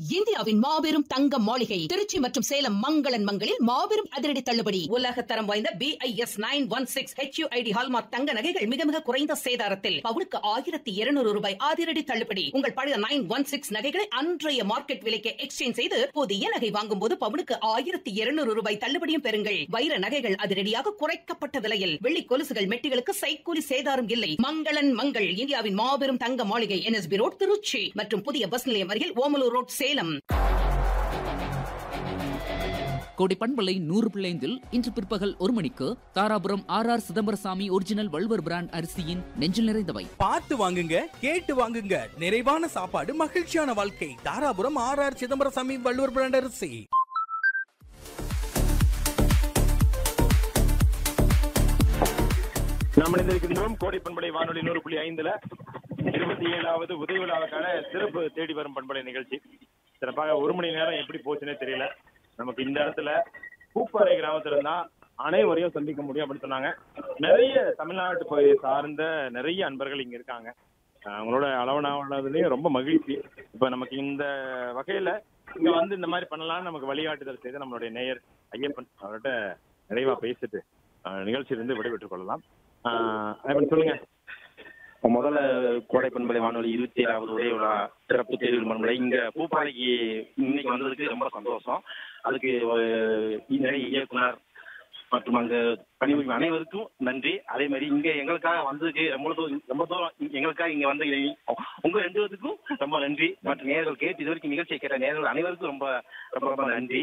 இந்தியாவின் மாபெரும் தங்க மாளிகை திருச்சி மற்றும் சேலம் மங்களன் மங்களில் மாபெரும் அதிரடி தள்ளுபடி உலக தரம் வாய்ந்த B I S nine one six HUID hallmark தங்க நகைகள் மிக மிக குறைந்த சேதாரத்தில் பவுனுக்கு ஆயிரத்தி இருநூறு ரூபாய் அதிரடி தள்ளுபடி உங்கள் பழைய நைன் ஒன் சிக்ஸ் நகைகளை அன்றைய மார்க்கெட் விலைக்கு எக்ஸ்சேஞ்ச் செய்து புதிய நகை வாங்கும் போது பவுனுக்கு ஆயிரத்தி இருநூறு ரூபாய் தள்ளுபடியும் பெறுங்கள் வைர நகைகள் அதிரடியாக குறைக்கப்பட்ட விலையில் வெள்ளி கொலுசுகள் மெட்டிகளுக்கு சைக்கூலி சேதாரம் இல்லை மங்களன் மங்கள் இந்தியாவின் மாபெரும் தங்க மாளிகை என்எஸ்பி ரோட் திருச்சி மற்றும் புதிய பஸ் நிலையம் அருகில் ஓமலூர் ரோட் சேலம் கோடி பண்பலை நூறு பிள்ளைந்தில் இன்று பிற்பகல் ஒரு மணிக்கு Dharapuram R R Chidambarasamy original Valluvar brand அரிசியின் நெஞ்சில் நிறைந்தவை பார்த்து வாங்குங்க கேட்டு வாங்குங்க நிறைவான சாப்பாடு மகிழ்ச்சியான வாழ்க்கை Dharapuram R R Chidambarasamy Valluvar brand அரிசி நாம் இணைந்திருக்கின்றோம் கோடை பண்பலை வானொலி நூறு புள்ளி ஐந்துல இருபத்தி ஏழாவது உதவி விழாவுக்கான சிறப்பு தேடி வரும் பண்பலை நிகழ்ச்சி சிறப்பாக ஒரு மணி நேரம் எப்படி போச்சுன்னே தெரியல நமக்கு இந்த இடத்துல பூப்பாறை கிராமத்துல தான் அனைவரையும் சந்திக்க முடியும் அப்படின்னு சொன்னாங்க நிறைய தமிழ்நாட்டு பகுதியை சார்ந்த நிறைய அன்பர்கள் இங்க இருக்காங்க அஹ் அவங்களோட அளவனாவதுலயும் ரொம்ப மகிழ்ச்சி இப்ப நமக்கு இந்த வகையில இங்க வந்து இந்த மாதிரி பண்ணலாம்னு நமக்கு வழிகாட்டுதல் செய்த நம்மளுடைய நேயர் ஐயப்பன் அவர்கிட்ட நிறைவா பேசிட்டு அஹ் நிகழ்ச்சியிலிருந்து விடைபெற்றுக் கொள்ளலாம் ஆஹ் ஐயப்பன் சொல்லுங்க முதல்ல கோடை பண்பலை வானொலி இருபத்தி ஏழாவது உதய விழா சிறப்பு தேர்வு பண்பலை இங்க பூப்பாலைக்கு இன்னைக்கு வந்ததுக்கு ரொம்ப சந்தோஷம் அதுக்கு அஹ், நிறைய இயக்குனர் மற்றும் அங்க பணிபுரியும் அனைவருக்கும் நன்றி அதே மாதிரி இங்க எங்களுக்காக வந்ததுக்கு ரொம்ப தூரம் ரொம்ப தூரம் எங்களுக்காக இங்க வந்து உங்க ரெண்டு பேருக்கும் ரொம்ப நன்றி மற்றும் நேர்கள் கேட்டு இது வரைக்கும் நிகழ்ச்சியை கேட்ட நேர்கள் அனைவருக்கும் ரொம்ப ரொம்ப ரொம்ப நன்றி